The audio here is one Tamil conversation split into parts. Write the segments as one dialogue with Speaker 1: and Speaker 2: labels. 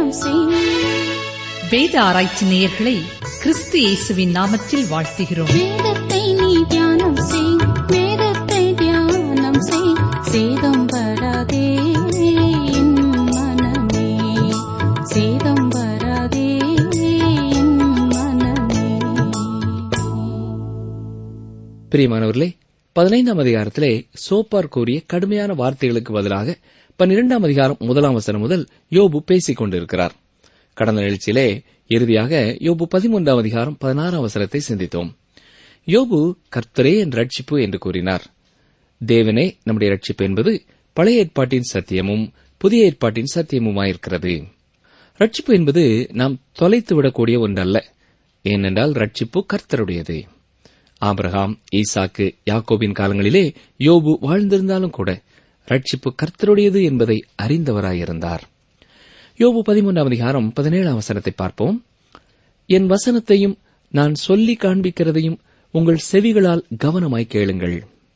Speaker 1: தியானம் செய்
Speaker 2: வேத ஆராய்ச்சி நேயர்களை கிறிஸ்து இயேசுவின் நாமத்தில் வாழ்த்துகிறோம்
Speaker 1: வேதத்தை நீ தியானம் செய் வேதத்தை தியானம் செய் சேதம் வராதே என் மனமே சேதம் வராதே என் மனமே
Speaker 3: பிரியமானவர்களே பதினைந்தாம் அதிகாரத்திலே சோப்பார் கூறிய கடுமையான வார்த்தைகளுக்கு பதிலாக பன்னிரெண்டாம் அதிகாரம் முதலாம் வசனம் முதல் யோபு பேசிக் கொண்டிருக்கிறார் கடந்த நிகழ்ச்சியிலே இறுதியாக யோபு பதிமூன்றாம் அதிகாரம் பதினாறாம் வசனத்தை சிந்தித்தோம் யோபு கர்த்தரே என் ரட்சிப்பு என்று கூறினார் தேவனே நம்முடைய ரட்சிப்பு என்பது பழைய ஏற்பாட்டின் சத்தியமும் புதிய ஏற்பாட்டின் சத்தியமுமாயிருக்கிறது ரட்சிப்பு என்பது நாம் தொலைத்து விடக்கூடிய ஒன்றல்ல ஏனென்றால் ரட்சிப்பு கர்த்தருடையது ஆபிரகாம் ஈசாக்கு யாக்கோபின் காலங்களிலே யோபு வாழ்ந்திருந்தாலும் கூட ரட்சிப்பு கர்த்தருடையது என்பதை அறிந்தவராயிருந்தார் யோபு பதிமூன்றாம் அதிகாரம் பதினேழாம் வசனத்தை பார்ப்போம் என் வசனத்தையும் நான் சொல்லி காண்பிக்கிறதையும் உங்கள் செவிகளால் கவனமாய் கேளுங்கள்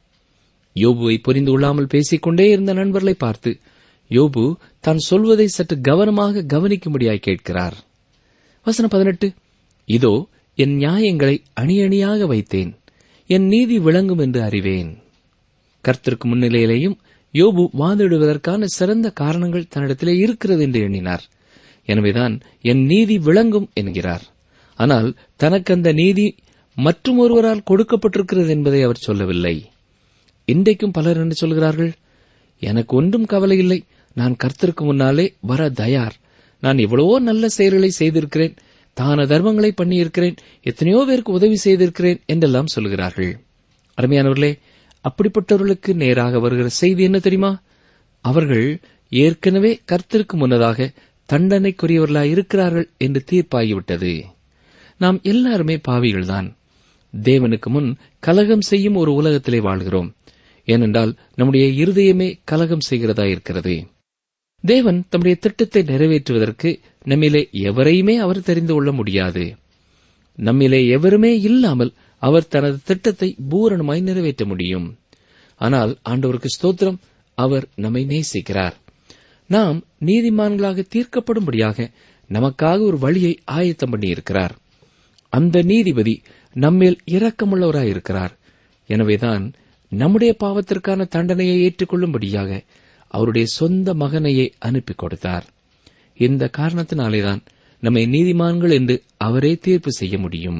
Speaker 3: யோபுவை புரிந்து கொள்ளாமல் பேசிக்கொண்டே இருந்த நண்பர்களை பார்த்து யோபு தான் சொல்வதை சற்று கவனமாக கவனிக்கும்படியாய் கேட்கிறார் வசனம் பதினெட்டு இதோ என் நியாயங்களை அணி அணியாக வைத்தேன் என் நீதி விளங்கும் என்று அறிவேன் கர்த்தருக்கு முன்னிலையிலேயும் யோபு வாதிடுவதற்கான சிறந்த காரணங்கள் தன்னிடத்திலே இருக்கிறது என்று எண்ணினார் எனவேதான் என் நீதி விளங்கும் என்கிறார் ஆனால் தனக்கு அந்த நீதி மற்றும் ஒருவரால் கொடுக்கப்பட்டிருக்கிறது என்பதை அவர் சொல்லவில்லை இன்றைக்கும் பலர் என்ன சொல்கிறார்கள் எனக்கு ஒன்றும் கவலை இல்லை நான் கர்த்தருக்கு முன்னாலே வர தயார் நான் எவ்வளவோ நல்ல செயல்களை செய்திருக்கிறேன் தான தர்மங்களை பண்ணியிருக்கிறேன் எத்தனையோ பேருக்கு உதவி செய்திருக்கிறேன் என்றெல்லாம் சொல்கிறார்கள் அருமையானவர்களே அப்படிப்பட்டவர்களுக்கு நேராக வருகிற செய்தி என்ன தெரியுமா அவர்கள் ஏற்கனவே கர்த்தருக்கு முன்னதாக தண்டனைக்குரியவர்களாய் இருக்கிறார்கள் என்று தீர்ப்பாகிவிட்டது நாம் எல்லாருமே பாவிகள்தான் தேவனுக்கு முன் கலகம் செய்யும் ஒரு உலகத்திலே வாழ்கிறோம் ஏனென்றால் நம்முடைய இருதயமே கலகம் செய்கிறதா இருக்கிறது தேவன் தம்முடைய திட்டத்தை நிறைவேற்றுவதற்கு நம்மிலே எவரையுமே அவர் தெரிந்து கொள்ள முடியாது நம்மிலே எவருமே இல்லாமல் அவர் தனது திட்டத்தை பூரணமாய் நிறைவேற்ற முடியும் ஆனால் ஆண்டவருக்கு ஸ்தோத்திரம் அவர் நம்மை நேசிக்கிறார் நாம் நீதிமான்களாக தீர்க்கப்படும்படியாக நமக்காக ஒரு வழியை ஆயத்தம் பண்ணியிருக்கிறார் அந்த நீதிபதி நம்மேல் இரக்கமுள்ளவராயிருக்கிறார் எனவேதான் நம்முடைய பாவத்திற்கான தண்டனையை ஏற்றுக்கொள்ளும்படியாக அவருடைய சொந்த மகனையே அனுப்பி கொடுத்தார் இந்த காரணத்தினாலேதான் நம்மை நீதிமான்கள் என்று அவரே தீர்ப்பு செய்ய முடியும்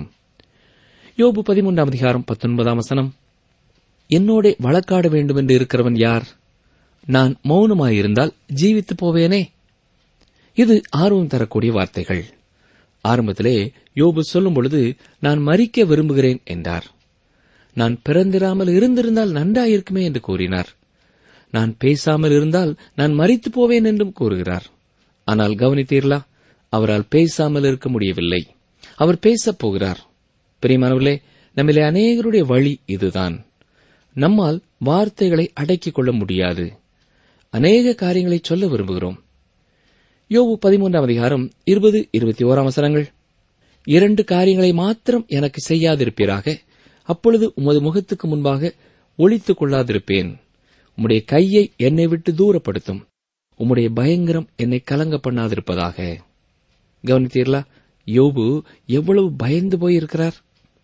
Speaker 3: யோபு பதிமூன்றாம் அதிகாரம் பத்தொன்பதாம் வசனம் என்னோட வழக்காட வேண்டும் என்று இருக்கிறவன் யார் நான் மௌனமாயிருந்தால் ஜீவித்து போவேனே இது ஆர்வம் தரக்கூடிய வார்த்தைகள் ஆரம்பத்திலே யோபு சொல்லும் பொழுது நான் மறிக்க விரும்புகிறேன் என்றார் நான் பிறந்திராமல் இருந்திருந்தால் நன்றாயிருக்குமே என்று கூறினார் நான் பேசாமல் இருந்தால் நான் மறித்து போவேன் என்றும் கூறுகிறார் ஆனால் கவனித்தீர்களா அவரால் பேசாமல் இருக்க முடியவில்லை அவர் பேசப் போகிறார் பிரியமானவர்களே நம்மிலே அநேகருடைய வழி இதுதான் நம்மால் வார்த்தைகளை அடக்கிக் கொள்ள முடியாது அநேக காரியங்களை சொல்ல விரும்புகிறோம் யோபு பதிமூன்றாம் அதிகாரம் இருபது இருபத்தி ஓராம் வசனங்கள் இரண்டு காரியங்களை மாத்திரம் எனக்கு செய்யாதிருப்பீராக அப்பொழுது உமது முகத்துக்கு முன்பாக ஒளித்துக் கொள்ளாதிருப்பேன் உம்முடைய கையை என்னை விட்டு தூரப்படுத்தும் உம்முடைய பயங்கரம் என்னை கலங்க பண்ணாதிருப்பதாக கவனித்தீர்களா யோபு எவ்வளவு பயந்து போயிருக்கிறார்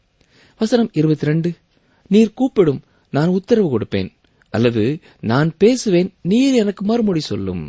Speaker 3: வசனம் இருபத்தி ரெண்டு நீர் கூப்பிடும் நான் உத்தரவு கொடுப்பேன் அல்லது நான் பேசுவேன் நீர் எனக்கு மறுமொழி சொல்லும்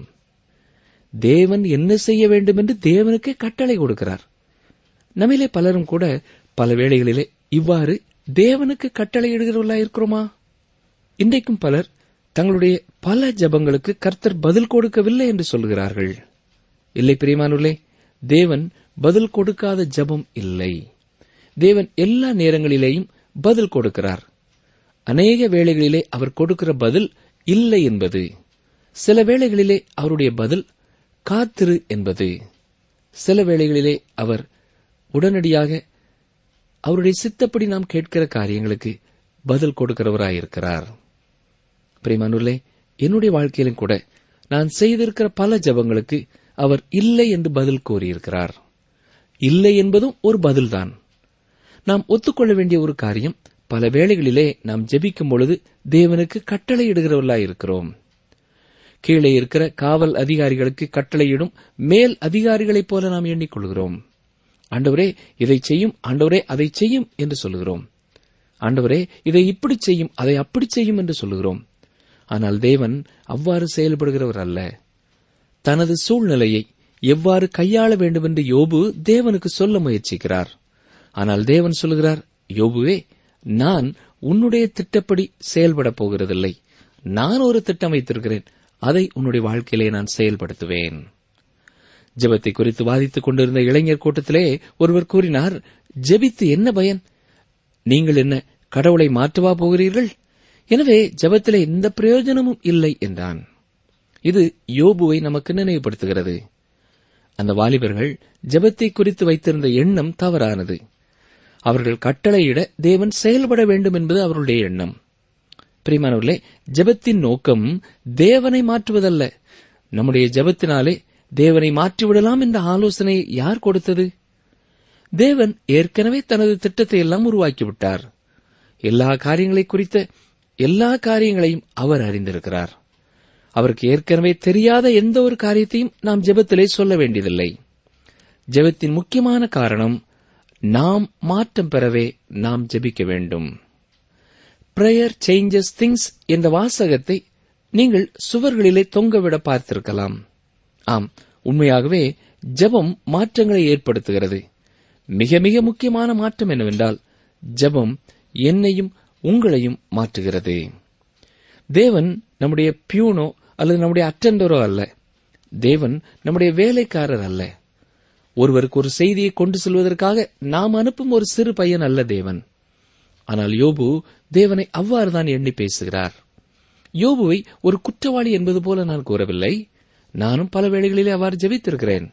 Speaker 3: தேவன் என்ன செய்ய வேண்டும் என்று தேவனுக்கே கட்டளை கொடுக்கிறார் நம்மிலே பலரும் கூட பல வேளைகளிலே இவ்வாறு தேவனுக்கு கட்டளையிடுகிறவர்களா இருக்கிறோமா இன்றைக்கும் பலர் தங்களுடைய பல ஜபங்களுக்கு கர்த்தர் பதில் கொடுக்கவில்லை என்று சொல்கிறார்கள் இல்லை பிரியமானுள்ளே தேவன் பதில் கொடுக்காத ஜபம் இல்லை தேவன் எல்லா நேரங்களிலேயும் பதில் கொடுக்கிறார் அநேக வேளைகளிலே அவர் கொடுக்கிற பதில் இல்லை என்பது சில வேளைகளிலே அவருடைய பதில் காத்திரு என்பது சில வேளைகளிலே அவர் உடனடியாக அவருடைய சித்தப்படி நாம் கேட்கிற காரியங்களுக்கு பதில் கொடுக்கிறவராயிருக்கிறார் பிரிமானுள்ளே என்னுடைய வாழ்க்கையிலும் கூட நான் செய்திருக்கிற பல ஜபங்களுக்கு அவர் இல்லை என்று பதில் கூறியிருக்கிறார் இல்லை என்பதும் ஒரு பதில்தான் நாம் ஒத்துக்கொள்ள வேண்டிய ஒரு காரியம் பல வேளைகளிலே நாம் ஜெபிக்கும் பொழுது தேவனுக்கு கட்டளையிடுகிறவர்களாய் இருக்கிறோம் கீழே இருக்கிற காவல் அதிகாரிகளுக்கு கட்டளையிடும் மேல் அதிகாரிகளைப் போல நாம் எண்ணிக்கொள்கிறோம் ஆண்டவரே இதை செய்யும் ஆண்டவரே அதை செய்யும் என்று சொல்லுகிறோம் ஆண்டவரே இதை இப்படி செய்யும் அதை அப்படி செய்யும் என்று சொல்லுகிறோம் ஆனால் தேவன் அவ்வாறு செயல்படுகிறவர் அல்ல தனது சூழ்நிலையை எவ்வாறு கையாள வேண்டும் என்று யோபு தேவனுக்கு சொல்ல முயற்சிக்கிறார் ஆனால் தேவன் சொல்லுகிறார் யோபுவே நான் உன்னுடைய திட்டப்படி செயல்படப் போகிறதில்லை நான் ஒரு திட்டம் வைத்திருக்கிறேன் அதை உன்னுடைய வாழ்க்கையிலே நான் செயல்படுத்துவேன் ஜெபத்தை குறித்து வாதித்துக் கொண்டிருந்த இளைஞர் கூட்டத்திலே ஒருவர் கூறினார் ஜெபித்து என்ன பயன் நீங்கள் என்ன கடவுளை மாற்றுவா போகிறீர்கள் எனவே ஜெபத்திலே எந்த பிரயோஜனமும் இல்லை என்றான் இது யோபுவை நமக்கு நினைவுபடுத்துகிறது அந்த வாலிபர்கள் ஜெபத்தை குறித்து வைத்திருந்த எண்ணம் தவறானது அவர்கள் கட்டளையிட தேவன் செயல்பட வேண்டும் என்பது அவருடைய எண்ணம் பிரியமானவர்களே ஜெபத்தின் நோக்கம் தேவனை மாற்றுவதல்ல நம்முடைய ஜெபத்தினாலே தேவனை மாற்றிவிடலாம் என்ற ஆலோசனை யார் கொடுத்தது தேவன் ஏற்கனவே தனது திட்டத்தை எல்லாம் உருவாக்கிவிட்டார் எல்லா காரியங்களை குறித்த எல்லா காரியங்களையும் அவர் அறிந்திருக்கிறார் அவருக்கு ஏற்கனவே தெரியாத எந்த ஒரு காரியத்தையும் நாம் ஜெபத்திலே சொல்ல வேண்டியதில்லை ஜெபத்தின் முக்கியமான காரணம் நாம் மாற்றம் பெறவே நாம் ஜெபிக்க வேண்டும் பிரேயர் சேஞ்சஸ் திங்ஸ் என்ற வாசகத்தை நீங்கள் சுவர்களிலே தொங்கவிட பார்த்திருக்கலாம் ஆம் உண்மையாகவே ஜெபம் மாற்றங்களை ஏற்படுத்துகிறது மிக மிக முக்கியமான மாற்றம் என்னவென்றால் ஜெபம் என்னையும் உங்களையும் மாற்றுகிறது தேவன் நம்முடைய பியூனோ அல்லது நம்முடைய அட்டண்டரோ அல்ல தேவன் நம்முடைய வேலைக்காரர் அல்ல ஒருவருக்கு ஒரு செய்தியை கொண்டு செல்வதற்காக நாம் அனுப்பும் ஒரு சிறு பையன் அல்ல தேவன் ஆனால் யோபு தேவனை அவ்வாறுதான் எண்ணி பேசுகிறார் யோபுவை ஒரு குற்றவாளி என்பது போல நான் கூறவில்லை நானும் பல வேளைகளிலே அவ்வாறு ஜெபித்திருக்கிறேன்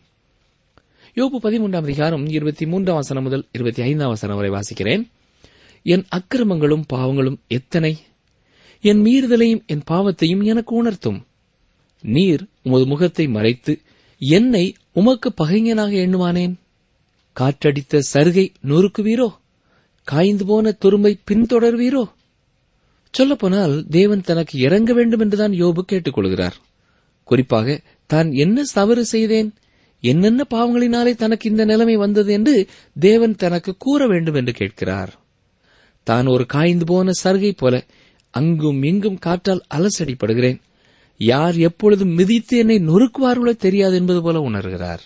Speaker 3: யோபு பதிமூன்றாம் அதிகாரம் இருபத்தி மூன்றாம் வசனம் முதல் இருபத்தி ஐந்தாம் வசனம் வரை வாசிக்கிறேன் என் அக்கிரமங்களும் பாவங்களும் எத்தனை என் மீறுதலையும் என் பாவத்தையும் எனக்கு உணர்த்தும் நீர் உமது முகத்தை மறைத்து என்னை உமக்கு பகைஞனாக எண்ணுவானேன் காற்றடித்த சருகை நொறுக்குவீரோ காய்ந்து போன துரும்பை பின்தொடர்வீரோ சொல்லப்போனால் தேவன் தனக்கு இறங்க வேண்டும் என்றுதான் யோபு கேட்டுக்கொள்கிறார் குறிப்பாக தான் என்ன தவறு செய்தேன் என்னென்ன பாவங்களினாலே தனக்கு இந்த நிலைமை வந்தது என்று தேவன் தனக்கு கூற வேண்டும் என்று கேட்கிறார் தான் ஒரு காய்ந்து போன சருகை போல அங்கும் இங்கும் காற்றால் அலசடிப்படுகிறேன் யார் எப்பொழுதும் மிதித்து என்னை நொறுக்குவார்களோ தெரியாது என்பது போல உணர்கிறார்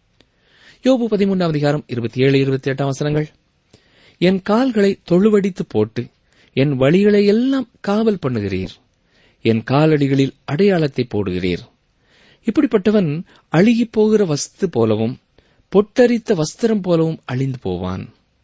Speaker 3: யோபு பதிமூன்றாம் அதிகாரம் இருபத்தி ஏழு இருபத்தி எட்டாம் வசனங்கள் என் கால்களை தொழுவடித்து போட்டு என் வழிகளை எல்லாம் காவல் பண்ணுகிறீர் என் காலடிகளில் அடையாளத்தை போடுகிறீர் இப்படிப்பட்டவன் அழுகிப் போகிற வஸ்து போலவும் பொட்டரித்த வஸ்திரம் போலவும் அழிந்து போவான்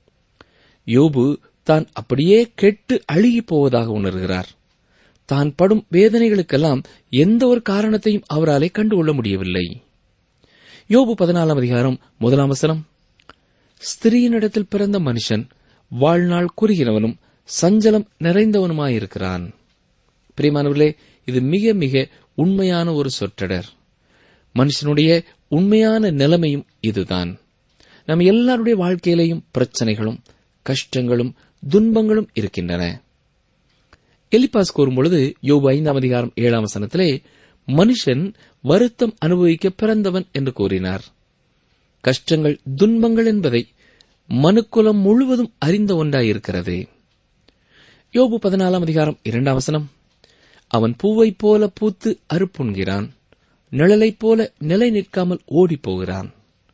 Speaker 3: யோபு தான் அப்படியே கெட்டு அழுகிப் போவதாக உணர்கிறார் தான் படும் வேதனைகளுக்கெல்லாம் எந்த ஒரு காரணத்தையும் அவராலே கண்டுகொள்ள முடியவில்லை யோபு பதினாலாம் அதிகாரம் முதலாம் வசனம் ஸ்திரீயினிடத்தில் பிறந்த மனுஷன் வாழ்நாள் குறுகினவனும் சஞ்சலம் நிறைந்தவனுமாயிருக்கிறான் பிரியமானவர்களே இது மிக மிக உண்மையான ஒரு சொற்றொடர் மனுஷனுடைய உண்மையான நிலைமையும் இதுதான் நம் எல்லாருடைய வாழ்க்கையிலேயும் பிரச்சனைகளும் கஷ்டங்களும் துன்பங்களும் இருக்கின்றன எலிப்பாஸ் கூறும்பொழுது யோபு ஐந்தாம் அதிகாரம் ஏழாம் வசனத்திலே மனுஷன் வருத்தம் அனுபவிக்க பிறந்தவன் என்று கூறினார் கஷ்டங்கள் துன்பங்கள் என்பதை மனுக்குலம் முழுவதும் அறிந்த ஒன்றாயிருக்கிறது யோபு பதினாலாம் அதிகாரம் இரண்டாம் வசனம் அவன் பூவைப் போல பூத்து அறுப்புண்கிறான் நிழலைப் போல நிலை நிற்காமல் ஓடிப் போகிறான்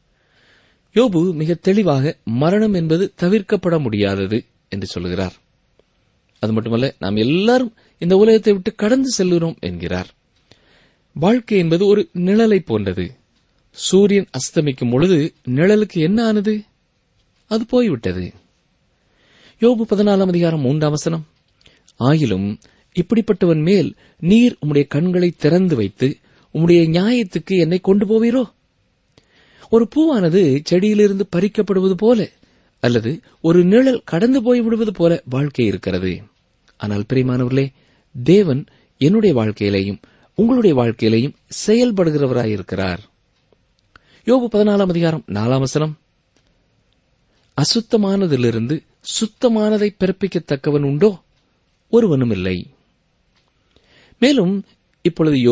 Speaker 3: யோபு மிக தெளிவாக மரணம் என்பது தவிர்க்கப்பட முடியாதது என்று சொல்கிறார் அது மட்டுமல்ல நாம் எல்லாரும் இந்த உலகத்தை விட்டு கடந்து செல்கிறோம் என்கிறார் வாழ்க்கை என்பது ஒரு நிழலை போன்றது சூரியன் அஸ்தமிக்கும் பொழுது நிழலுக்கு என்ன ஆனது அது போய்விட்டது யோபு பதினாலாம் அதிகாரம் மூன்றாம் வசனம் ஆயிலும் இப்படிப்பட்டவன் மேல் நீர் உம்முடைய கண்களை திறந்து வைத்து உம்முடைய நியாயத்துக்கு என்னை கொண்டு போவீரோ ஒரு பூவானது செடியிலிருந்து பறிக்கப்படுவது போல அல்லது ஒரு நிழல் கடந்து போய் விடுவது போல வாழ்க்கை இருக்கிறது ஆனால் பிரியமானவர்களே தேவன் என்னுடைய வாழ்க்கையிலேயும் உங்களுடைய வாழ்க்கையிலேயும் செயல்படுகிறவராயிருக்கிறார் யோபு பதினாலாம் அதிகாரம் நாலாம் வசனம் அசுத்தமானதிலிருந்து சுத்தமானதை பிறப்பிக்கத்தக்கவன் உண்டோ ஒருவனும் இல்லை மேலும் இப்பொழுது யோபு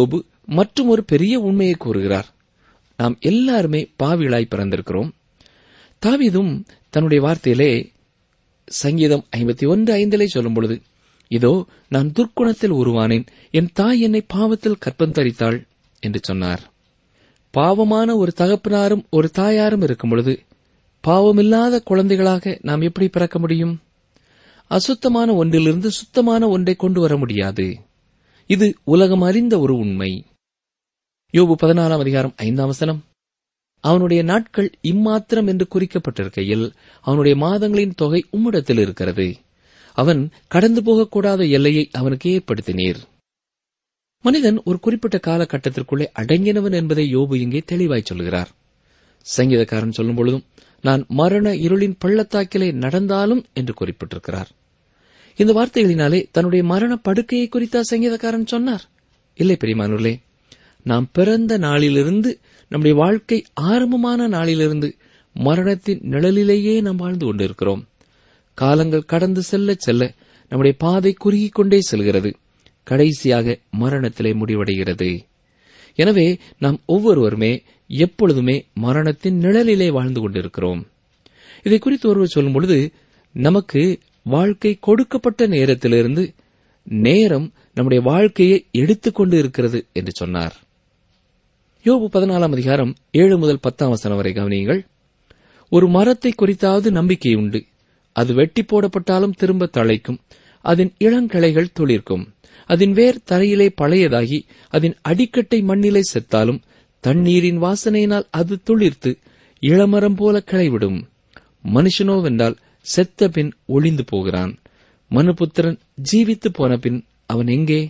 Speaker 3: மற்றும் ஒரு பெரிய உண்மையை கூறுகிறார் நாம் எல்லாருமே பாவிகளாய் பிறந்திருக்கிறோம் தாவீதும் தன்னுடைய வார்த்தையிலே சங்கீதம் ஐம்பத்தி ஒன்று ஐந்திலே சொல்லும் பொழுது இதோ நான் துர்க்குணத்தில் உருவானேன் என் தாய் என்னை பாவத்தில் கற்பந்தரித்தாள் என்று சொன்னார் பாவமான ஒரு தகப்பனாரும் ஒரு தாயாரும் இருக்கும் பொழுது பாவமில்லாத குழந்தைகளாக நாம் எப்படி பிறக்க முடியும் அசுத்தமான ஒன்றிலிருந்து சுத்தமான ஒன்றை கொண்டு வர முடியாது இது உலகம் அறிந்த ஒரு உண்மை யோபு பதினாலாம் அதிகாரம் ஐந்தாம் வசனம் அவனுடைய நாட்கள் இம்மாத்திரம் என்று குறிக்கப்பட்டிருக்கையில் அவனுடைய மாதங்களின் தொகை உம்மிடத்தில் இருக்கிறது அவன் கடந்து போகக்கூடாத எல்லையை அவனுக்கு ஏற்படுத்தினீர் மனிதன் ஒரு குறிப்பிட்ட காலகட்டத்திற்குள்ளே அடங்கினவன் என்பதை யோபு இங்கே தெளிவாய் சொல்கிறார் சங்கீதக்காரன் சொல்லும் பொழுதும் நான் மரண இருளின் பள்ளத்தாக்கிலே நடந்தாலும் என்று குறிப்பிட்டிருக்கிறார் இந்த வார்த்தைகளினாலே தன்னுடைய மரண படுக்கையை குறித்தா சங்கீதக்காரன் சொன்னார் இல்லை பெரியமானூர்களே நாம் பிறந்த நாளிலிருந்து நம்முடைய வாழ்க்கை ஆரம்பமான நாளிலிருந்து மரணத்தின் நிழலிலேயே நாம் வாழ்ந்து கொண்டிருக்கிறோம் காலங்கள் கடந்து செல்ல செல்ல நம்முடைய பாதை குறுகிக் கொண்டே செல்கிறது கடைசியாக மரணத்திலே முடிவடைகிறது எனவே நாம் ஒவ்வொருவருமே எப்பொழுதுமே மரணத்தின் நிழலிலே வாழ்ந்து கொண்டிருக்கிறோம் இதை குறித்து ஒருவர் சொல்லும் பொழுது நமக்கு வாழ்க்கை கொடுக்கப்பட்ட நேரத்திலிருந்து நேரம் நம்முடைய வாழ்க்கையை எடுத்துக்கொண்டு இருக்கிறது என்று சொன்னார் யோபு பதினாலாம் அதிகாரம் ஏழு முதல் பத்தாம் வசனம் வரை கவனியுங்கள் ஒரு மரத்தை குறித்தாவது நம்பிக்கை உண்டு அது வெட்டி போடப்பட்டாலும் திரும்ப தழைக்கும் அதன் இளங்கிளைகள் துளிர்க்கும் அதன் வேர் தரையிலே பழையதாகி அதன் அடிக்கட்டை மண்ணிலே செத்தாலும் தண்ணீரின் வாசனையினால் அது துளிர்த்து இளமரம் போல கிளைவிடும் மனுஷனோவென்றால் செத்த பின் ஒளிந்து போகிறான் மனுபுத்திரன் ஜீவித்து போன பின் அவன் எங்கே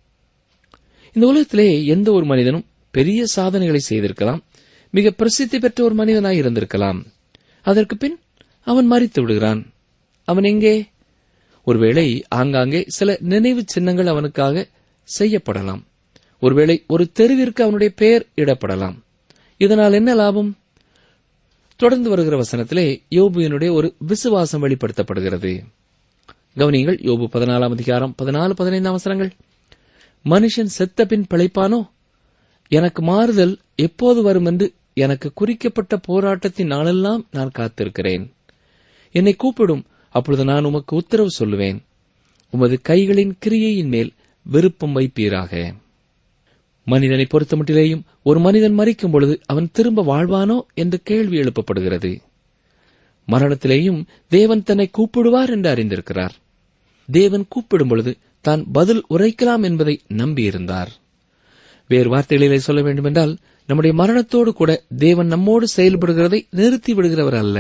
Speaker 3: இந்த உலகத்திலே எந்த ஒரு மனிதனும் பெரிய சாதனைகளை செய்திருக்கலாம் மிக பிரசித்தி பெற்ற ஒரு மனிதனாய் இருந்திருக்கலாம் அதற்கு பின் அவன் மறித்து விடுகிறான் அவன் எங்கே ஒருவேளை ஆங்காங்கே சில நினைவு சின்னங்கள் அவனுக்காக செய்யப்படலாம் ஒருவேளை ஒரு தெருவிற்கு அவனுடைய பெயர் இடப்படலாம் இதனால் என்ன லாபம் தொடர்ந்து வருகிற வசனத்திலே யோபுவினுடைய ஒரு விசுவாசம் வெளிப்படுத்தப்படுகிறது கவனிங்கள் யோபு பதினாலாம் அதிகாரம் பதினாலு பதினைந்தாம் அவசரங்கள் மனுஷன் செத்த பின் பிழைப்பானோ எனக்கு மாறுதல் எப்போது வரும் என்று எனக்கு குறிக்கப்பட்ட போராட்டத்தின் நாளெல்லாம் நான் காத்திருக்கிறேன் என்னை கூப்பிடும் அப்பொழுது நான் உமக்கு உத்தரவு சொல்லுவேன் உமது கைகளின் கிரியையின் மேல் விருப்பம் வைப்பீராக மனிதனை பொறுத்தமட்டிலேயும் ஒரு மனிதன் மறிக்கும் பொழுது அவன் திரும்ப வாழ்வானோ என்று கேள்வி எழுப்பப்படுகிறது மரணத்திலேயும் தேவன் தன்னை கூப்பிடுவார் என்று அறிந்திருக்கிறார் தேவன் கூப்பிடும் பொழுது தான் பதில் உரைக்கலாம் என்பதை நம்பியிருந்தார் வேறு வார்த்தைகளிலே சொல்ல வேண்டுமென்றால் நம்முடைய மரணத்தோடு கூட தேவன் நம்மோடு செயல்படுகிறதை நிறுத்தி விடுகிறவர் அல்ல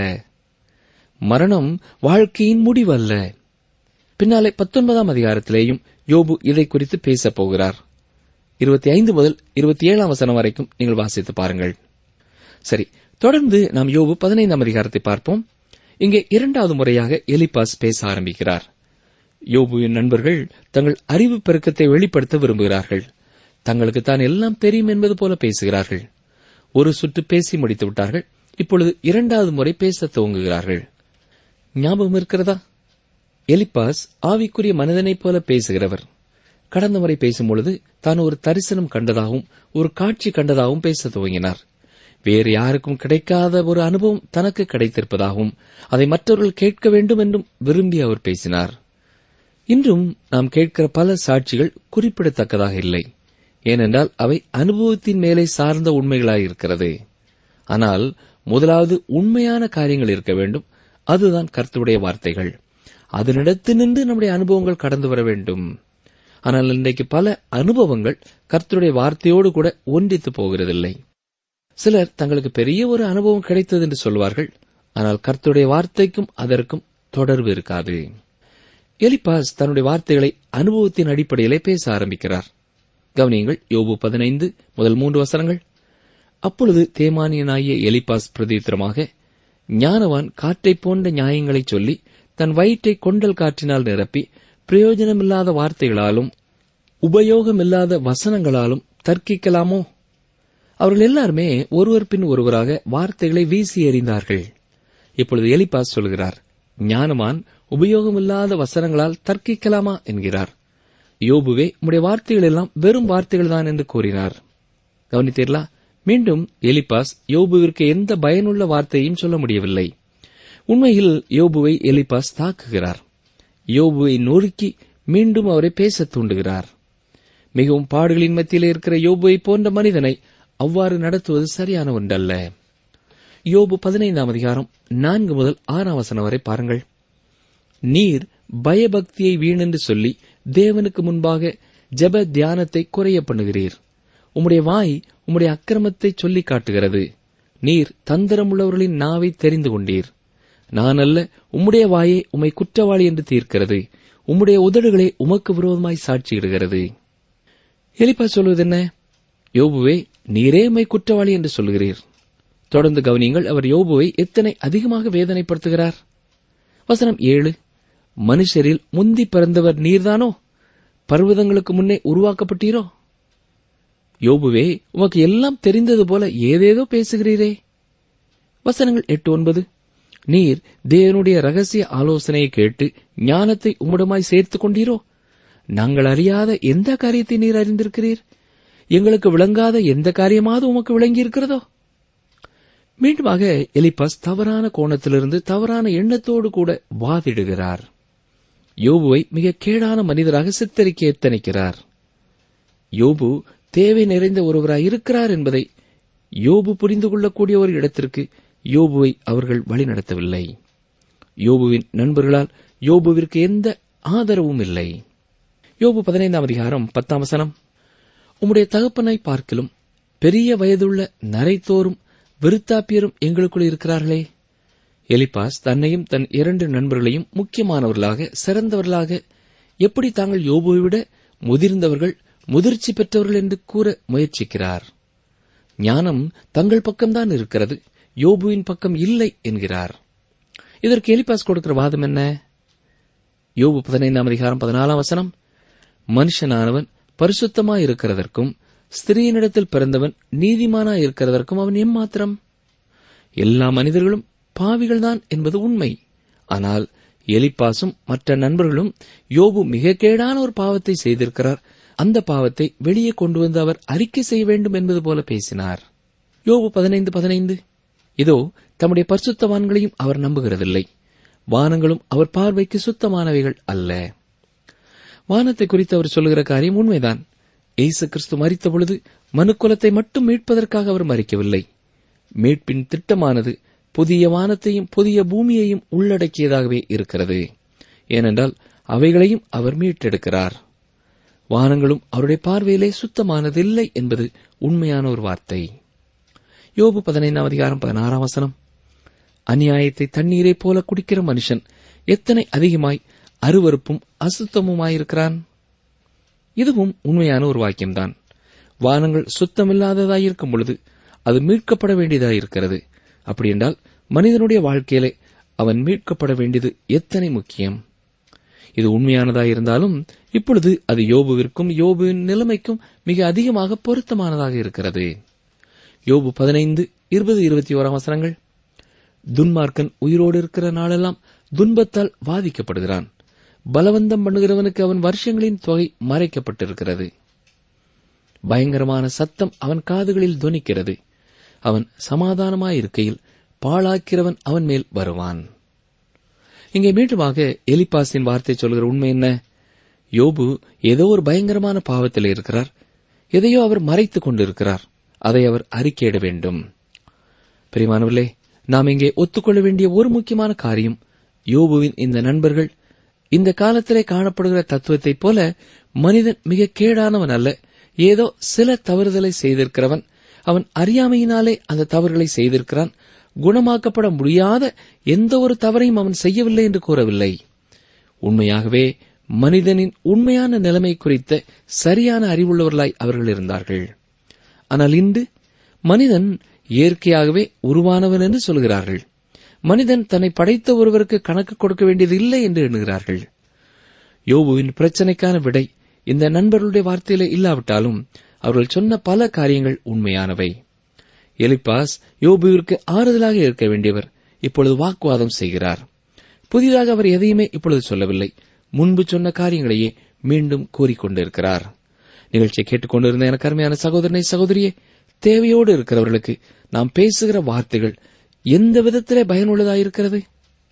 Speaker 3: மரணம் வாழ்க்கையின் முடிவு அல்ல பின்னாலே பத்தொன்பதாம் அதிகாரத்திலேயும் யோபு இதை குறித்து பேசப் போகிறார் இருபத்தி ஐந்து முதல் இருபத்தி ஏழாம் வசனம் வரைக்கும் நீங்கள் வாசித்து பாருங்கள் சரி தொடர்ந்து நாம் யோபு பதினைந்தாம் அதிகாரத்தை பார்ப்போம் இங்கே இரண்டாவது முறையாக எலிபாஸ் பேச ஆரம்பிக்கிறார் யோபுவின் நண்பர்கள் தங்கள் அறிவு பெருக்கத்தை வெளிப்படுத்த விரும்புகிறார்கள் தங்களுக்கு தான் எல்லாம் தெரியும் என்பது போல பேசுகிறார்கள் ஒரு சுற்று பேசி முடித்து விட்டார்கள் இப்பொழுது இரண்டாவது முறை பேச துவங்குகிறார்கள் ஞாபகம் இருக்கிறதா எலிபாஸ் ஆவிக்குரிய மனிதனைப் போல பேசுகிறவர் கடந்த முறை பேசும்பொழுது தான் ஒரு தரிசனம் கண்டதாகவும் ஒரு காட்சி கண்டதாகவும் பேச துவங்கினார் வேறு யாருக்கும் கிடைக்காத ஒரு அனுபவம் தனக்கு கிடைத்திருப்பதாகவும் அதை மற்றவர்கள் கேட்க வேண்டும் என்றும் விரும்பி அவர் பேசினார் இன்றும் நாம் கேட்கிற பல சாட்சிகள் குறிப்பிடத்தக்கதாக இல்லை ஏனென்றால் அவை அனுபவத்தின் மேலே சார்ந்த உண்மைகளாயிருக்கிறது ஆனால் முதலாவது உண்மையான காரியங்கள் இருக்க வேண்டும் அதுதான் கர்த்தருடைய வார்த்தைகள் அதனிடத்து நின்று நம்முடைய அனுபவங்கள் கடந்து வர வேண்டும் ஆனால் இன்றைக்கு பல அனுபவங்கள் கர்த்தருடைய வார்த்தையோடு கூட ஒன்றித்து போகிறதில்லை சிலர் தங்களுக்கு பெரிய ஒரு அனுபவம் கிடைத்தது என்று சொல்வார்கள் ஆனால் கர்த்தருடைய வார்த்தைக்கும் அதற்கும் தொடர்பு இருக்காது எலிபாஸ் தன்னுடைய வார்த்தைகளை அனுபவத்தின் அடிப்படையிலே பேச ஆரம்பிக்கிறார் கவனியங்கள் யோபு பதினைந்து முதல் மூன்று வசனங்கள் அப்பொழுது தேமானியனாகிய எலிபாஸ் பிரதித்திரமாக ஞானவான் காற்றைப் போன்ற நியாயங்களைச் சொல்லி தன் வயிற்றை கொண்டல் காற்றினால் நிரப்பி பிரயோஜனமில்லாத வார்த்தைகளாலும் உபயோகமில்லாத வசனங்களாலும் தர்க்கிக்கலாமோ அவர்கள் எல்லாருமே ஒருவர் பின் ஒருவராக வார்த்தைகளை வீசி எறிந்தார்கள் இப்பொழுது எலிபாஸ் சொல்கிறார் ஞானமான் உபயோகமில்லாத வசனங்களால் தர்க்கிக்கலாமா என்கிறார் யோபுவே உம்முடைய வார்த்தைகள் எல்லாம் வெறும் வார்த்தைகள் தான் என்று கூறினார் கவனித்தீர்களா மீண்டும் எலிபாஸ் யோபுவிற்கு எந்த பயனுள்ள வார்த்தையும் சொல்ல முடியவில்லை உண்மையில் யோபுவை எலிபாஸ் தாக்குகிறார் யோபுவை நொறுக்கி மீண்டும் அவரை பேசத் தூண்டுகிறார் மிகவும் பாடுகளின் மத்தியில் இருக்கிற யோபுவை போன்ற மனிதனை அவ்வாறு நடத்துவது சரியான ஒன்றல்ல யோபு பதினைந்தாம் அதிகாரம் நான்கு முதல் ஆறாம் வசனம் வரை பாருங்கள் நீர் பயபக்தியை வீணென்று சொல்லி தேவனுக்கு முன்பாக ஜெப தியானத்தை குறைய பண்ணுகிறீர் உம்முடைய வாய் உம்முடைய அக்கிரமத்தை சொல்லிக் காட்டுகிறது நீர் தந்திரமுள்ளவர்களின் நாவை தெரிந்து கொண்டீர் நான் அல்ல உம்முடைய வாயே உம்மை குற்றவாளி என்று தீர்க்கிறது உம்முடைய உதடுகளே உமக்கு விரோதமாய் சாட்சியிடுகிறது எலிப்பா சொல்வது என்ன யோபுவே நீரே உம்மை குற்றவாளி என்று சொல்கிறீர் தொடர்ந்து கவனியுங்கள் அவர் யோபுவை எத்தனை அதிகமாக வேதனைப்படுத்துகிறார் வசனம் ஏழு மனுஷரில் முந்தி பிறந்தவர் நீர்தானோ பர்வதங்களுக்கு முன்னே உருவாக்கப்பட்டீரோ யோபுவே உமக்கு எல்லாம் தெரிந்தது போல ஏதேதோ பேசுகிறீரே வசனங்கள் எட்டு ஒன்பது நீர் தேவனுடைய ரகசிய ஆலோசனையை கேட்டு ஞானத்தை உம்மிடமாய் சேர்த்துக் கொண்டீரோ நாங்கள் அறியாத எந்த காரியத்தை நீர் அறிந்திருக்கிறீர் எங்களுக்கு விளங்காத எந்த காரியமாவது உமக்கு விளங்கியிருக்கிறதோ மீண்டுமாக எலிபாஸ் தவறான கோணத்திலிருந்து தவறான எண்ணத்தோடு கூட வாதிடுகிறார் யோபுவை மிக கேடான மனிதராக சித்தரிக்க எத்தனிக்கிறார் யோபு தேவை நிறைந்த ஒருவராய் இருக்கிறார் என்பதை யோபு புரிந்து கொள்ளக்கூடிய ஒரு இடத்திற்கு யோபுவை அவர்கள் வழிநடத்தவில்லை யோபுவின் நண்பர்களால் யோபுவிற்கு எந்த ஆதரவும் இல்லை யோபு பதினைந்தாம் அதிகாரம் பத்தாம் வசனம் உம்முடைய தகப்பனை பார்க்கிலும் பெரிய வயதுள்ள நரைத்தோரும் விருத்தாப்பியரும் எங்களுக்குள் இருக்கிறார்களே எலிபாஸ் தன்னையும் தன் இரண்டு நண்பர்களையும் முக்கியமானவர்களாக சிறந்தவர்களாக எப்படி தாங்கள் யோபுவை விட முதிர்ந்தவர்கள் முதிர்ச்சி பெற்றவர்கள் என்று கூற முயற்சிக்கிறார் ஞானம் தங்கள் பக்கம்தான் இருக்கிறது யோபுவின் பக்கம் இல்லை என்கிறார் இதற்கு எலிபாஸ் கொடுக்கிற வாதம் என்ன யோபு பதினைந்தாம் அதிகாரம் பதினாலாம் வசனம் மனுஷனானவன் பரிசுத்தமாய் இருக்கிறதற்கும் ஸ்திரீனிடத்தில் பிறந்தவன் நீதிமானாய் இருக்கிறதற்கும் அவன் எம்மாத்திரம் எல்லா மனிதர்களும் பாவிகள்தான் என்பது உண்மை ஆனால் எலிப்பாசும் மற்ற நண்பர்களும் யோபு மிக கேடான ஒரு பாவத்தை செய்திருக்கிறார் அந்த பாவத்தை வெளியே கொண்டு வந்து அவர் அறிக்கை செய்ய வேண்டும் என்பது போல பேசினார் யோபு பதினைந்து பதினைந்து இதோ தம்முடைய பரிசுத்தவான்களையும் அவர் நம்புகிறதில்லை வானங்களும் அவர் பார்வைக்கு சுத்தமானவைகள் அல்ல வானத்தை குறித்து அவர் சொல்லுகிற காரியம் உண்மைதான் இயேசு கிறிஸ்து மறித்த பொழுது மனுக்குலத்தை மட்டும் மீட்பதற்காக அவர் மறிக்கவில்லை மீட்பின் திட்டமானது புதிய வானத்தையும் புதிய பூமியையும் உள்ளடக்கியதாகவே இருக்கிறது ஏனென்றால் அவைகளையும் அவர் மீட்டெடுக்கிறார் வானங்களும் அவருடைய பார்வையிலே சுத்தமானதில்லை என்பது உண்மையான ஒரு வார்த்தை யோபு பதினைந்தாம் அதிகாரம் பதினாறாம் வசனம் அநியாயத்தை தண்ணீரைப் போல குடிக்கிற மனுஷன் எத்தனை அதிகமாய் அருவருப்பும் அசுத்தமுமாயிருக்கிறான் இதுவும் உண்மையான ஒரு வாக்கியம்தான் வானங்கள் சுத்தமில்லாததாயிருக்கும் பொழுது அது மீட்கப்பட வேண்டியதாயிருக்கிறது அப்படி என்றால் மனிதனுடைய வாழ்க்கையிலே அவன் மீட்கப்பட வேண்டியது எத்தனை முக்கியம் இது உண்மையானதாயிருந்தாலும் இப்பொழுது அது யோபுவிற்கும் யோபுவின் நிலைமைக்கும் மிக அதிகமாக பொருத்தமானதாக இருக்கிறது யோபு பதினைந்து இருபது இருபத்தி ஓராம் வசனங்கள் துன்மார்க்கன் உயிரோடு இருக்கிற நாளெல்லாம் துன்பத்தால் வாதிக்கப்படுகிறான் பலவந்தம் பண்ணுகிறவனுக்கு அவன் வருஷங்களின் தொகை மறைக்கப்பட்டிருக்கிறது பயங்கரமான சத்தம் அவன் காதுகளில் துணிக்கிறது அவன் சமாதானமாயிருக்கையில் பாழாக்கிறவன் அவன் மேல் வருவான் இங்கே மீண்டுமாக எலிபாஸின் வார்த்தை சொல்கிற உண்மை என்ன யோபு ஏதோ ஒரு பயங்கரமான பாவத்தில் இருக்கிறார் எதையோ அவர் மறைத்துக் கொண்டிருக்கிறார் அதை அவர் அறிக்கையிட வேண்டும் பிரிமானவர்களே நாம் இங்கே ஒத்துக்கொள்ள வேண்டிய ஒரு முக்கியமான காரியம் யோபுவின் இந்த நண்பர்கள் இந்த காலத்திலே காணப்படுகிற தத்துவத்தைப் போல மனிதன் மிக கேடானவன் அல்ல ஏதோ சில தவறுதலை செய்திருக்கிறவன் அவன் அறியாமையினாலே அந்த தவறுகளை செய்திருக்கிறான் குணமாக்கப்பட முடியாத எந்த ஒரு தவறையும் அவன் செய்யவில்லை என்று கூறவில்லை உண்மையாகவே மனிதனின் உண்மையான நிலைமை குறித்த சரியான அறிவுள்ளவர்களாய் அவர்கள் இருந்தார்கள் ஆனால் இன்று மனிதன் இயற்கையாகவே உருவானவன் என்று சொல்கிறார்கள் மனிதன் தன்னை படைத்த ஒருவருக்கு கணக்கு கொடுக்க வேண்டியது இல்லை என்று எண்ணுகிறார்கள் யோபுவின் பிரச்சனைக்கான விடை இந்த நண்பர்களுடைய வார்த்தையிலே இல்லாவிட்டாலும் அவர்கள் சொன்ன பல காரியங்கள் உண்மையானவை எலிப்பாஸ் யோபுவிற்கு ஆறுதலாக இருக்க வேண்டியவர் இப்பொழுது வாக்குவாதம் செய்கிறார் புதிதாக அவர் எதையுமே இப்பொழுது சொல்லவில்லை முன்பு சொன்ன காரியங்களையே மீண்டும் கூறிக்கொண்டிருக்கிறார் நிகழ்ச்சியை கேட்டுக்கொண்டிருந்த எனக்கு அருமையான சகோதரனை சகோதரியே தேவையோடு இருக்கிறவர்களுக்கு நாம் பேசுகிற வார்த்தைகள் எந்த விதத்திலே பயனுள்ளதாயிருக்கிறது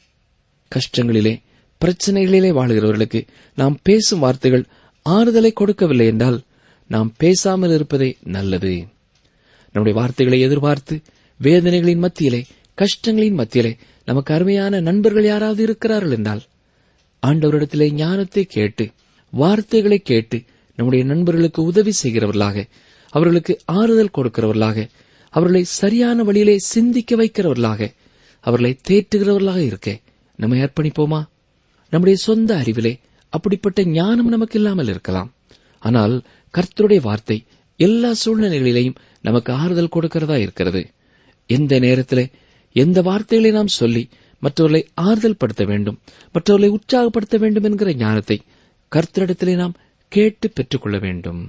Speaker 3: கஷ்டங்களிலே பிரச்சனைகளிலே வாழுகிறவர்களுக்கு நாம் பேசும் வார்த்தைகள் ஆறுதலை கொடுக்கவில்லை என்றால் நாம் பேசாமல் இருப்பதே நல்லது நம்முடைய வார்த்தைகளை எதிர்பார்த்து வேதனைகளின் மத்தியிலே கஷ்டங்களின் மத்தியிலே நமக்கு அருமையான நண்பர்கள் யாராவது இருக்கிறார்கள் என்றால் ஆண்டவரிடத்திலே ஞானத்தை கேட்டு வார்த்தைகளை கேட்டு நம்முடைய நண்பர்களுக்கு உதவி செய்கிறவர்களாக அவர்களுக்கு ஆறுதல் கொடுக்கிறவர்களாக அவர்களை சரியான வழியிலே சிந்திக்க வைக்கிறவர்களாக அவர்களை தேற்றுகிறவர்களாக இருக்க நம்மை அர்ப்பணிப்போமா நம்முடைய சொந்த அறிவிலே அப்படிப்பட்ட ஞானம் நமக்கு இல்லாமல் இருக்கலாம் ஆனால் கர்த்தருடைய வார்த்தை எல்லா சூழ்நிலைகளிலேயும் நமக்கு ஆறுதல் கொடுக்கிறதா இருக்கிறது எந்த நேரத்திலே எந்த வார்த்தைகளை நாம் சொல்லி மற்றவர்களை ஆறுதல் படுத்த வேண்டும் மற்றவர்களை உற்சாகப்படுத்த வேண்டும் என்கிற ஞானத்தை கர்த்தரிடத்திலே நாம் கேட்டு பெற்றுக்கொள்ள வேண்டும்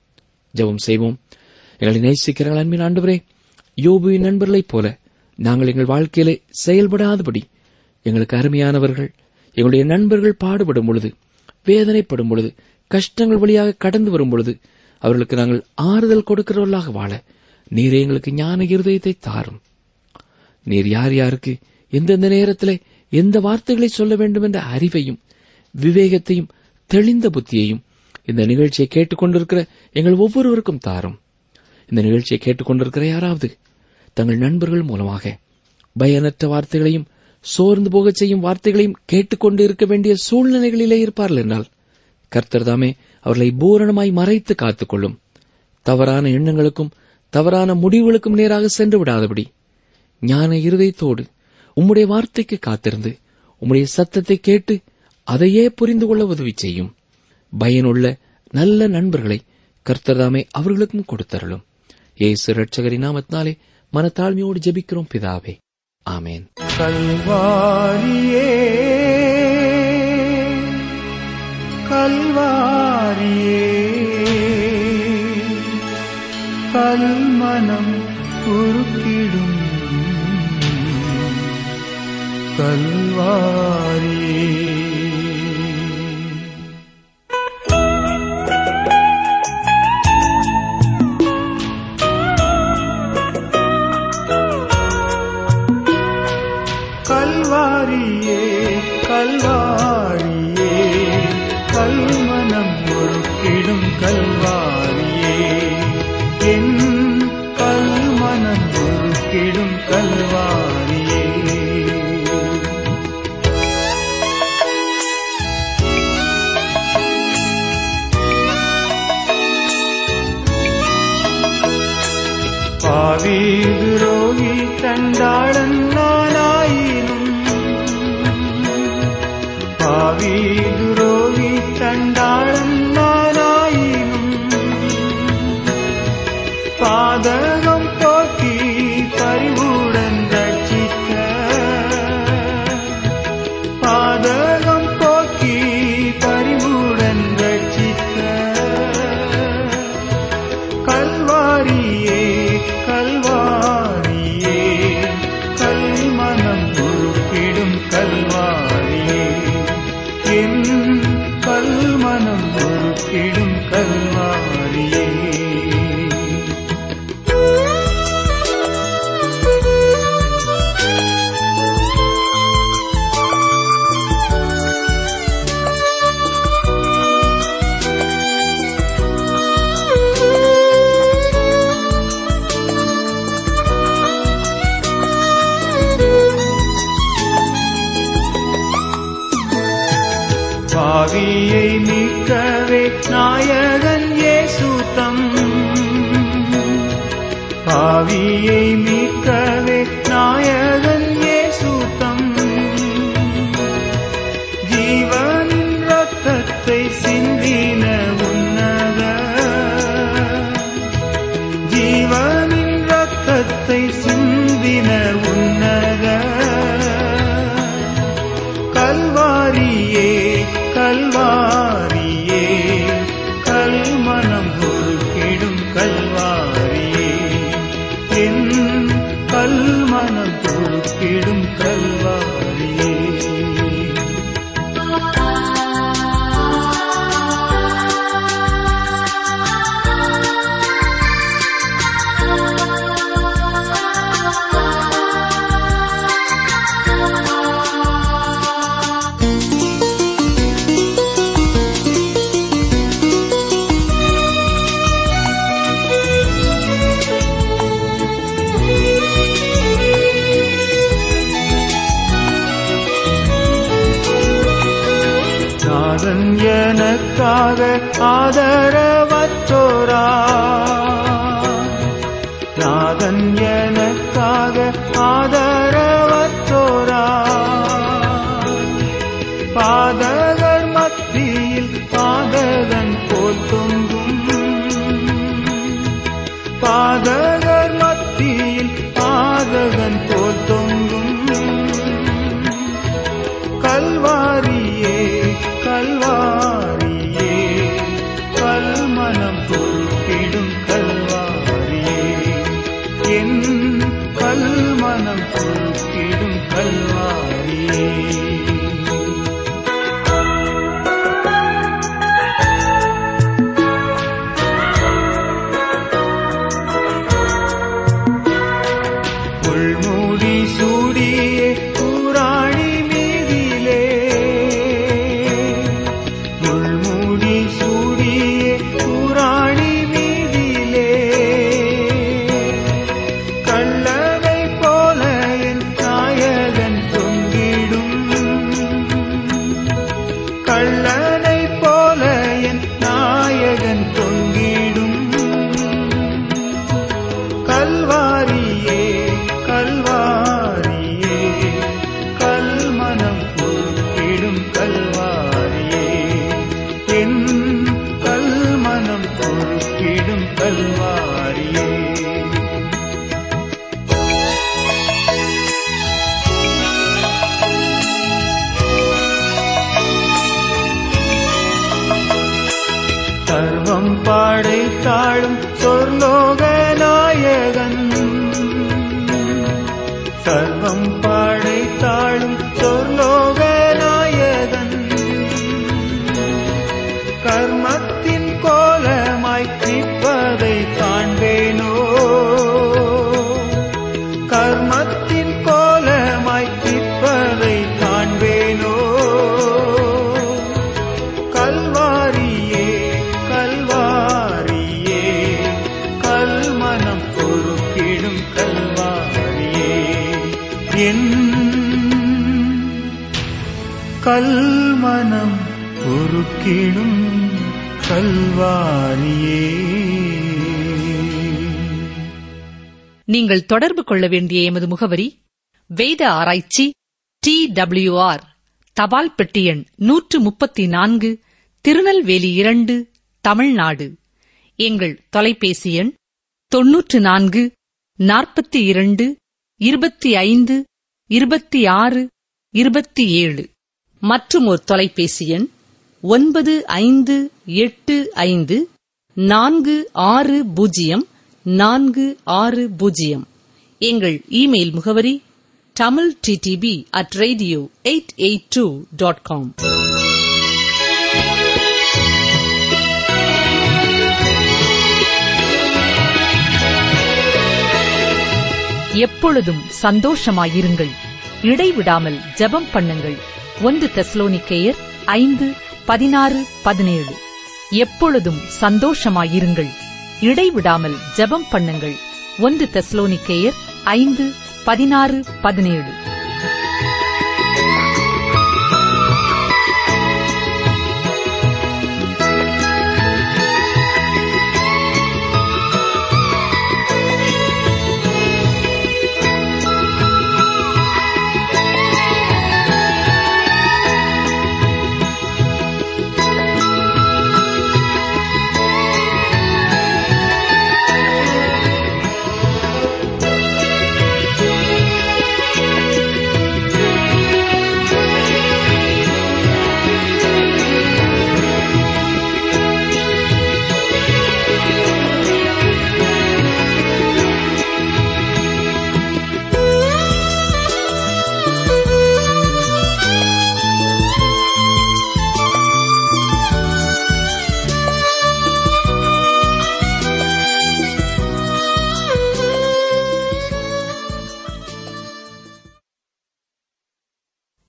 Speaker 3: ஜெபம் செய்வோம் எங்களை நேசிக்கிற அன்பின் ஆண்டவரே யோபுவின் நண்பர்களைப் போல நாங்கள் எங்கள் வாழ்க்கையிலே செயல்படாதபடி எங்களுக்கு அருமையானவர்கள் எங்களுடைய நண்பர்கள் பாடுபடும் பொழுது வேதனைப்படும் பொழுது கஷ்டங்கள் வழியாக கடந்து வரும் பொழுது அவர்களுக்கு நாங்கள் ஆறுதல் கொடுக்கிறவர்களாக வாழ நீரே எங்களுக்கு ஞான இருதயத்தை தாரும் நீர் யார் யாருக்கு எந்தெந்த நேரத்திலே எந்த வார்த்தைகளை சொல்ல வேண்டும் என்ற அறிவையும் விவேகத்தையும் தெளிந்த புத்தியையும் இந்த நிகழ்ச்சியை கேட்டுக்கொண்டிருக்கிற எங்கள் ஒவ்வொருவருக்கும் தாரும் இந்த நிகழ்ச்சியை கேட்டுக்கொண்டிருக்கிற யாராவது தங்கள் நண்பர்கள் மூலமாக பயனற்ற வார்த்தைகளையும் சோர்ந்து போகச் செய்யும் வார்த்தைகளையும் கேட்டுக்கொண்டு இருக்க வேண்டிய சூழ்நிலைகளிலே இருப்பார்கள் என்றால் கர்த்தர் தாமே அவர்களை பூரணமாய் மறைத்து காத்துக்கொள்ளும் தவறான எண்ணங்களுக்கும் தவறான முடிவுகளுக்கும் நேராக சென்று விடாதபடி ஞான இருதயத்தோடு உம்முடைய வார்த்தைக்கு காத்திருந்து உம்முடைய சத்தத்தை கேட்டு அதையே புரிந்து கொள்ள உதவி செய்யும் பயனுள்ள நல்ல நண்பர்களை கர்த்தர்தாமே அவர்களுக்கும் கொடுத்தருளும் ஏசு ரட்சகரின் நாமத்தினாலே மனத்தாழ்மையோடு ஜெபிக்கிறோம் பிதாவே ஆமேன்
Speaker 4: கல்வாரியே கல்வாரியே கல்மனம் உருக்கிடும் கல்வாரியே கல்வாரியே கல்வாரியே கல்மனம் ஒருக்கிடும் கல்வாரியே என் கல்மனம் ஒருக்கிடும் கல்வாரியே பாவி துரோகி தண்டாளன் நானாயினும் பாவி துரோகி தண்டாளன் நானாயினும் பாதகம் போக்கி பரிவுடன் ரட்சிக்க பாதகம் போக்கி பரிவுடன் ரட்சிக்க கல்வாரியே கல்வாரியே கல்மனம் உருப்பிடும் கல்வாரியே என் கல்மனம் உருப்பிடும் கல்வாரியே பாவியை நீக்கவே நாயகன் இயேசுத்தம் பாவியை மீட்கவே நாயகன் இயேசுத்தம் ஜீவனின் ரத்தத்தை சிந்தின உன்னத ஜீவனின் ரத்தத்தை சிந்தின உன்னத கல்வாரியே கல்வாரியே கல்மனம் பொறுக்கிடும் கல்வாரியே என் கல்மனம் பொறுக்கிடும் கல்வாரியே
Speaker 5: ஆ
Speaker 4: நாதன் எனக்காக ஆதரவற்றோரா நாதன் எனக்காக ஆதரவற்றோரா பாதகர் மத்தியில் பாதகன் போல் தொங்கும் பாதகர் மத்தியில் பாதகன் போல் தொங்கும் கல்வாரியே கல்வாரியே கல்மனம் பொறுப்பிடும் கல்வாரியே என் கல்மனம் பொறுப்பிடும் கல்வாரியே முள்மூடி சூடியே கூராணி மீதிலே முள்மூடி சூடியே கூராணி மீதிலே கள்ளனை போல என் நாயகன் தொங்கிடும் கள்ளனை போல என் நாயகன் தொங்கிடும் கல்வாரியே கல்வாரியே கல்மனம் பொறுப்பிடும் கல்வாரியே என் கல்மனம் பொறுப்பிடும் கல்வாரியே சர்வம் படைத்தாளும் சொர்லோக நாயகன் சர்வம் படைத்தாளும் சொர்லோக நாயகன் கர்மத்தின் கோலமாய் நிற்பதை காண்பேனோ கர்மத்தின் கோலமாய் நிற்பதை காண்பேனோ கல்வாரியே கல்வாரியே கல்மனம் பொறுப்பிடும் கல்வாரியே என் கல்மனம் பொறுக்கிடும் கல்வாரியே
Speaker 2: நீங்கள் தொடர்பு கொள்ள வேண்டிய எமது முகவரி வேத ஆராய்ச்சி டி ஆர் தபால் பெட்டி எண் நூற்று முப்பத்தி நான்கு திருநெல்வேலி இரண்டு தமிழ்நாடு எங்கள் தொலைபேசி எண் தொன்னூற்று நான்கு நாற்பத்தி இரண்டு இருபத்தி ஐந்து இருபத்தி ஆறு இருபத்தி ஏழு மற்றும் ஒரு தொலைபேசி எண் ஒன்பது ஐந்து எட்டு ஐந்து நான்கு ஆறு பூஜ்ஜியம் நான்கு ஆறு பூஜ்ஜியம் எங்கள் இமெயில் முகவரி Tamil DTP at radio eight eight two dot com எப்பொழுதும் சந்தோஷமாயிருங்கள் இடைவிடாமல் ஜெபம் பண்ணுங்கள் ஒன்று தெஸ்லோனிக்கேயர் ஐந்து பதினாறு பதினேழு எப்பொழுதும் சந்தோஷமாயிருங்கள் இடைவிடாமல் ஜெபம் பண்ணுங்கள் ஒன்று தெஸ்லோனிக்கேயர் ஐந்து பதினாறு பதினேழு